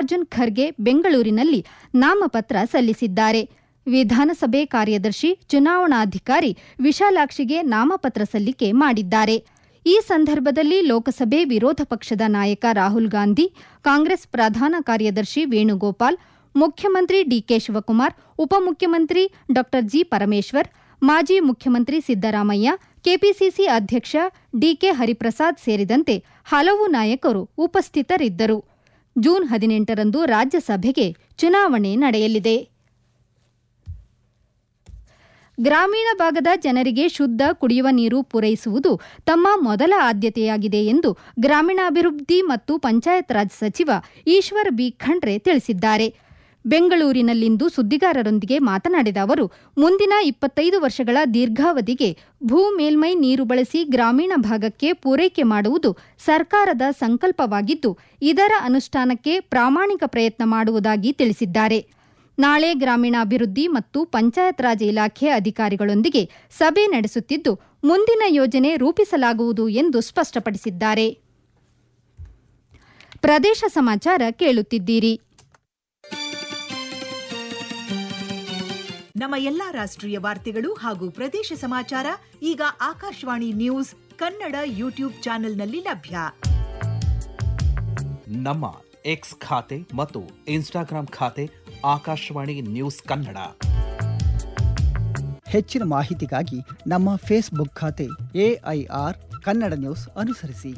ಮಲ್ಲಿಕಾರ್ಜುನ್ ಖರ್ಗೆ ಬೆಂಗಳೂರಿನಲ್ಲಿ ನಾಮಪತ್ರ ಸಲ್ಲಿಸಿದ್ದಾರೆ ವಿಧಾನಸಭೆ ಕಾರ್ಯದರ್ಶಿ ಚುನಾವಣಾಧಿಕಾರಿ ವಿಶಾಲಾಕ್ಷಿಗೆ ನಾಮಪತ್ರ ಸಲ್ಲಿಕೆ ಮಾಡಿದ್ದಾರೆ ಈ ಸಂದರ್ಭದಲ್ಲಿ ಲೋಕಸಭೆ ವಿರೋಧ ಪಕ್ಷದ ನಾಯಕ ರಾಹುಲ್ ಗಾಂಧಿ ಕಾಂಗ್ರೆಸ್ ಪ್ರಧಾನ ಕಾರ್ಯದರ್ಶಿ ವೇಣುಗೋಪಾಲ್ ಮುಖ್ಯಮಂತ್ರಿ ಡಿಕೆ ಶಿವಕುಮಾರ್ ಉಪಮುಖ್ಯಮಂತ್ರಿ ಡಾ ಜಿ ಪರಮೇಶ್ವರ್ ಮಾಜಿ ಮುಖ್ಯಮಂತ್ರಿ ಸಿದ್ದರಾಮಯ್ಯ ಕೆಪಿಸಿಸಿ ಅಧ್ಯಕ್ಷ ಡಿಕೆ ಹರಿಪ್ರಸಾದ್ ಸೇರಿದಂತೆ ಹಲವು ನಾಯಕರು ಉಪಸ್ಥಿತರಿದ್ದರು ಜೂನ್ ಹದಿನೆಂಟರಂದು ರಾಜ್ಯಸಭೆಗೆ ಚುನಾವಣೆ ನಡೆಯಲಿದೆ ಗ್ರಾಮೀಣ ಭಾಗದ ಜನರಿಗೆ ಶುದ್ಧ ಕುಡಿಯುವ ನೀರು ಪೂರೈಸುವುದು ತಮ್ಮ ಮೊದಲ ಆದ್ಯತೆಯಾಗಿದೆ ಎಂದು ಗ್ರಾಮೀಣಾಭಿವೃದ್ಧಿ ಮತ್ತು ಪಂಚಾಯತ್ ರಾಜ್ ಸಚಿವ ಈಶ್ವರ್ ಬಿ ಖಂಡ್ರೆ ತಿಳಿಸಿದ್ದಾರೆ ಬೆಂಗಳೂರಿನಲ್ಲಿಂದು ಸುದ್ದಿಗಾರರೊಂದಿಗೆ ಮಾತನಾಡಿದ ಅವರು ಮುಂದಿನ ಇಪ್ಪತ್ತೈದು ವರ್ಷಗಳ ದೀರ್ಘಾವಧಿಗೆ ಭೂ ಮೇಲ್ಮೈ ನೀರು ಬಳಸಿ ಗ್ರಾಮೀಣ ಭಾಗಕ್ಕೆ ಪೂರೈಕೆ ಮಾಡುವುದು ಸರ್ಕಾರದ ಸಂಕಲ್ಪವಾಗಿದ್ದು ಇದರ ಅನುಷ್ಠಾನಕ್ಕೆ ಪ್ರಾಮಾಣಿಕ ಪ್ರಯತ್ನ ಮಾಡುವುದಾಗಿ ತಿಳಿಸಿದ್ದಾರೆ ನಾಳೆ ಗ್ರಾಮೀಣಾಭಿವೃದ್ಧಿ ಮತ್ತು ಪಂಚಾಯತ್ ರಾಜ್ ಇಲಾಖೆ ಅಧಿಕಾರಿಗಳೊಂದಿಗೆ ಸಭೆ ನಡೆಸುತ್ತಿದ್ದು ಮುಂದಿನ ಯೋಜನೆ ರೂಪಿಸಲಾಗುವುದು ಎಂದು ಸ್ಪಷ್ಟಪಡಿಸಿದ್ದಾರೆ ಪ್ರದೇಶ ಸಮಾಚಾರ ಕೇಳುತ್ತಿದ್ದೀರಿ ನಮ್ಮ ಎಲ್ಲಾ ರಾಷ್ಟ್ರೀಯ ವಾರ್ತೆಗಳು ಹಾಗೂ ಪ್ರದೇಶ ಸಮಾಚಾರ ಈಗ ಆಕಾಶವಾಣಿ ನ್ಯೂಸ್ ಕನ್ನಡ ಯೂಟ್ಯೂಬ್ ಚಾನೆಲ್ನಲ್ಲಿ ಲಭ್ಯ ನಮ್ಮ ಎಕ್ಸ್ ಖಾತೆ ಮತ್ತು ಇನ್ಸ್ಟಾಗ್ರಾಂ ಖಾತೆ ಆಕಾಶವಾಣಿ ನ್ಯೂಸ್ ಕನ್ನಡ ಹೆಚ್ಚಿನ ಮಾಹಿತಿಗಾಗಿ ನಮ್ಮ ಫೇಸ್ಬುಕ್ ಖಾತೆ ಎಐಆರ್ ಕನ್ನಡ ನ್ಯೂಸ್ ಅನುಸರಿಸಿ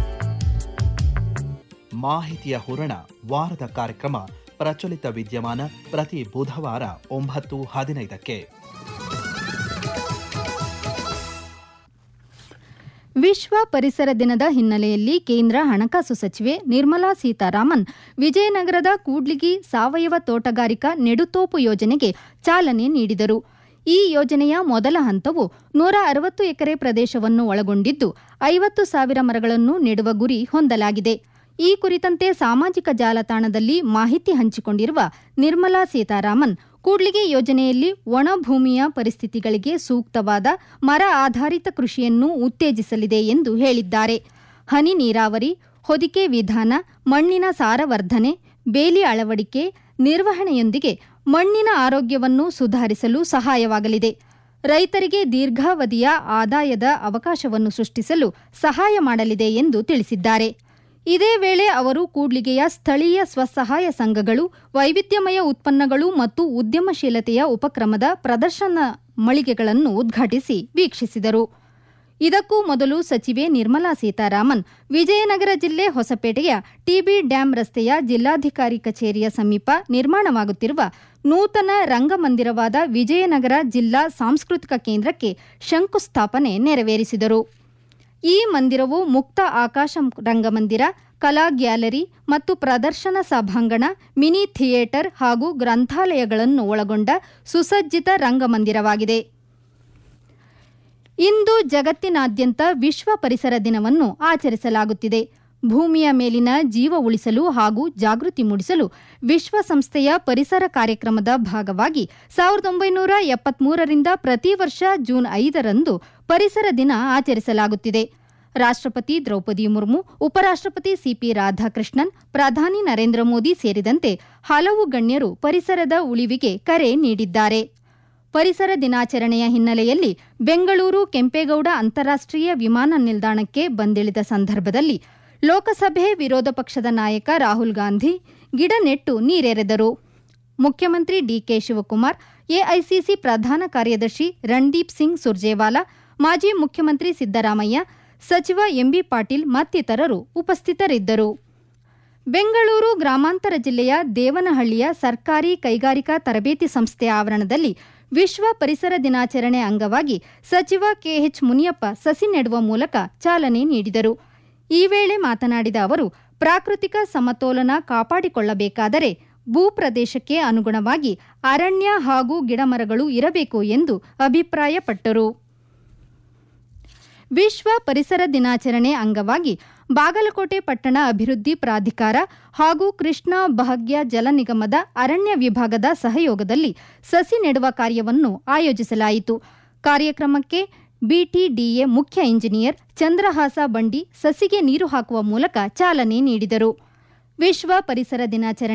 ಮಾಹಿತಿಯ ಹೂರಣ ವಾರದ ಕಾರ್ಯಕ್ರಮ ಪ್ರಚಲಿತ ವಿದ್ಯಮಾನ ಪ್ರತಿ ಬುಧವಾರ ಒಂಬತ್ತು ಹದಿನೈದಕ್ಕೆ ವಿಶ್ವ ಪರಿಸರ ದಿನದ ಹಿನ್ನೆಲೆಯಲ್ಲಿ ಕೇಂದ್ರ ಹಣಕಾಸು ಸಚಿವೆ ನಿರ್ಮಲಾ ಸೀತಾರಾಮನ್ ವಿಜಯನಗರದ ಕೂಡ್ಲಿಗಿ ಸಾವಯವ ತೋಟಗಾರಿಕಾ ನೆಡುತೋಪು ಯೋಜನೆಗೆ ಚಾಲನೆ ನೀಡಿದರು ಈ ಯೋಜನೆಯ ಮೊದಲ ಹಂತವು ನೂರ ಅರವತ್ತು ಎಕರೆ ಪ್ರದೇಶವನ್ನು ಒಳಗೊಂಡಿದ್ದು ಐವತ್ತು ಸಾವಿರ ಮರಗಳನ್ನು ನೆಡುವ ಗುರಿ ಹೊಂದಲಾಗಿದೆ ಈ ಕುರಿತಂತೆ ಸಾಮಾಜಿಕ ಜಾಲತಾಣದಲ್ಲಿ ಮಾಹಿತಿ ಹಂಚಿಕೊಂಡಿರುವ ನಿರ್ಮಲಾ ಸೀತಾರಾಮನ್ ಕೂಡ್ಲಿಗೆ ಯೋಜನೆಯಲ್ಲಿ ಒಣ ಭೂಮಿಯ ಪರಿಸ್ಥಿತಿಗಳಿಗೆ ಸೂಕ್ತವಾದ ಮರ ಆಧಾರಿತ ಕೃಷಿಯನ್ನು ಉತ್ತೇಜಿಸಲಿದೆ ಎಂದು ಹೇಳಿದ್ದಾರೆ ಹನಿ ನೀರಾವರಿ ಹೊದಿಕೆ ವಿಧಾನ ಮಣ್ಣಿನ ಸಾರವರ್ಧನೆ ಬೇಲಿ ಅಳವಡಿಕೆ ನಿರ್ವಹಣೆಯೊಂದಿಗೆ ಮಣ್ಣಿನ ಆರೋಗ್ಯವನ್ನು ಸುಧಾರಿಸಲು ಸಹಾಯವಾಗಲಿದೆ ರೈತರಿಗೆ ದೀರ್ಘಾವಧಿಯ ಆದಾಯದ ಅವಕಾಶವನ್ನು ಸೃಷ್ಟಿಸಲು ಸಹಾಯ ಮಾಡಲಿದೆ ಎಂದು ತಿಳಿಸಿದ್ದಾರೆ ಇದೇ ವೇಳೆ ಅವರು ಕೂಡ್ಲಿಗೆಯ ಸ್ಥಳೀಯ ಸ್ವಸಹಾಯ ಸಂಘಗಳು ವೈವಿಧ್ಯಮಯ ಉತ್ಪನ್ನಗಳು ಮತ್ತು ಉದ್ಯಮಶೀಲತೆಯ ಉಪಕ್ರಮದ ಪ್ರದರ್ಶನ ಮಳಿಗೆಗಳನ್ನು ಉದ್ಘಾಟಿಸಿ ವೀಕ್ಷಿಸಿದರು ಇದಕ್ಕೂ ಮೊದಲು ಸಚಿವೆ ನಿರ್ಮಲಾ ಸೀತಾರಾಮನ್ ವಿಜಯನಗರ ಜಿಲ್ಲೆ ಹೊಸಪೇಟೆಯ ಟಿಬಿ ಡ್ಯಾಂ ರಸ್ತೆಯ ಜಿಲ್ಲಾಧಿಕಾರಿ ಕಚೇರಿಯ ಸಮೀಪ ನಿರ್ಮಾಣವಾಗುತ್ತಿರುವ ನೂತನ ರಂಗಮಂದಿರವಾದ ವಿಜಯನಗರ ಜಿಲ್ಲಾ ಸಾಂಸ್ಕೃತಿಕ ಕೇಂದ್ರಕ್ಕೆ ಶಂಕುಸ್ಥಾಪನೆ ನೆರವೇರಿಸಿದರು ಈ ಮಂದಿರವು ಮುಕ್ತ ಆಕಾಶ ರಂಗಮಂದಿರ ಕಲಾ ಗ್ಯಾಲರಿ ಮತ್ತು ಪ್ರದರ್ಶನ ಸಭಾಂಗಣ ಮಿನಿ ಥಿಯೇಟರ್ ಹಾಗೂ ಗ್ರಂಥಾಲಯಗಳನ್ನು ಒಳಗೊಂಡ ಸುಸಜ್ಜಿತ ರಂಗಮಂದಿರವಾಗಿದೆ ಇಂದು ಜಗತ್ತಿನಾದ್ಯಂತ ವಿಶ್ವ ಪರಿಸರ ದಿನವನ್ನು ಆಚರಿಸಲಾಗುತ್ತಿದೆ ಭೂಮಿಯ ಮೇಲಿನ ಜೀವ ಉಳಿಸಲು ಹಾಗೂ ಜಾಗೃತಿ ಮೂಡಿಸಲು ವಿಶ್ವಸಂಸ್ಥೆಯ ಪರಿಸರ ಕಾರ್ಯಕ್ರಮದ ಭಾಗವಾಗಿ ಸಾವಿರದ ಒಂಬೈನೂರ ಎಪ್ಪತ್ಮೂರರಿಂದ ಪ್ರತಿ ವರ್ಷ ಜೂನ್ ಐದರಂದು ಪರಿಸರ ದಿನ ಆಚರಿಸಲಾಗುತ್ತಿದೆ ರಾಷ್ಟ್ರಪತಿ ದ್ರೌಪದಿ ಮುರ್ಮು ಉಪರಾಷ್ಟ್ರಪತಿ ಸಿಪಿ ರಾಧಾಕೃಷ್ಣನ್ ಪ್ರಧಾನಿ ನರೇಂದ್ರ ಮೋದಿ ಸೇರಿದಂತೆ ಹಲವು ಗಣ್ಯರು ಪರಿಸರದ ಉಳಿವಿಗೆ ಕರೆ ನೀಡಿದ್ದಾರೆ ಪರಿಸರ ದಿನಾಚರಣೆಯ ಹಿನ್ನೆಲೆಯಲ್ಲಿ ಬೆಂಗಳೂರು ಕೆಂಪೇಗೌಡ ಅಂತಾರಾಷ್ಟೀಯ ವಿಮಾನ ನಿಲ್ದಾಣಕ್ಕೆ ಬಂದಿಳಿದ ಸಂದರ್ಭದಲ್ಲಿ ಲೋಕಸಭೆ ವಿರೋಧ ಪಕ್ಷದ ನಾಯಕ ರಾಹುಲ್ ಗಾಂಧಿ ಗಿಡ ನೆಟ್ಟು ನೀರೆರೆದರು ಮುಖ್ಯಮಂತ್ರಿ ಡಿಕೆ ಶಿವಕುಮಾರ್ ಎಐಸಿಸಿ ಪ್ರಧಾನ ಕಾರ್ಯದರ್ಶಿ ರಣದೀಪ್ ಸಿಂಗ್ ಸುರ್ಜೇವಾಲಾ ಮಾಜಿ ಮುಖ್ಯಮಂತ್ರಿ ಸಿದ್ದರಾಮಯ್ಯ ಸಚಿವ ಎಂಬಿ ಪಾಟೀಲ್ ಮತ್ತಿತರರು ಉಪಸ್ಥಿತರಿದ್ದರು ಬೆಂಗಳೂರು ಗ್ರಾಮಾಂತರ ಜಿಲ್ಲೆಯ ದೇವನಹಳ್ಳಿಯ ಸರ್ಕಾರಿ ಕೈಗಾರಿಕಾ ತರಬೇತಿ ಸಂಸ್ಥೆ ಆವರಣದಲ್ಲಿ ವಿಶ್ವ ಪರಿಸರ ದಿನಾಚರಣೆ ಅಂಗವಾಗಿ ಸಚಿವ ಕೆಎಚ್ ಮುನಿಯಪ್ಪ ಸಸಿ ನೆಡುವ ಮೂಲಕ ಚಾಲನೆ ನೀಡಿದರು ಈ ವೇಳೆ ಮಾತನಾಡಿದ ಅವರು ಪ್ರಾಕೃತಿಕ ಸಮತೋಲನ ಕಾಪಾಡಿಕೊಳ್ಳಬೇಕಾದರೆ ಭೂಪ್ರದೇಶಕ್ಕೆ ಅನುಗುಣವಾಗಿ ಅರಣ್ಯ ಹಾಗೂ ಗಿಡಮರಗಳು ಇರಬೇಕು ಎಂದು ಅಭಿಪ್ರಾಯಪಟ್ಟರು ವಿಶ್ವ ಪರಿಸರ ದಿನಾಚರಣೆ ಅಂಗವಾಗಿ ಬಾಗಲಕೋಟೆ ಪಟ್ಟಣ ಅಭಿವೃದ್ಧಿ ಪ್ರಾಧಿಕಾರ ಹಾಗೂ ಕೃಷ್ಣ ಭಾಗ್ಯ ಜಲ ನಿಗಮದ ಅರಣ್ಯ ವಿಭಾಗದ ಸಹಯೋಗದಲ್ಲಿ ಸಸಿ ನೆಡುವ ಕಾರ್ಯವನ್ನು ಆಯೋಜಿಸಲಾಯಿತು ಕಾರ್ಯಕ್ರಮಕ್ಕೆ ಬಿಟಿಡಿಎ ಮುಖ್ಯ ಇಂಜಿನಿಯರ್ ಚಂದ್ರಹಾಸ ಬಂಡಿ ಸಸಿಗೆ ನೀರು ಹಾಕುವ ಮೂಲಕ ಚಾಲನೆ ನೀಡಿದರು ವಿಶ್ವ ಪರಿಸರ ದಿನಾಚರಣೆ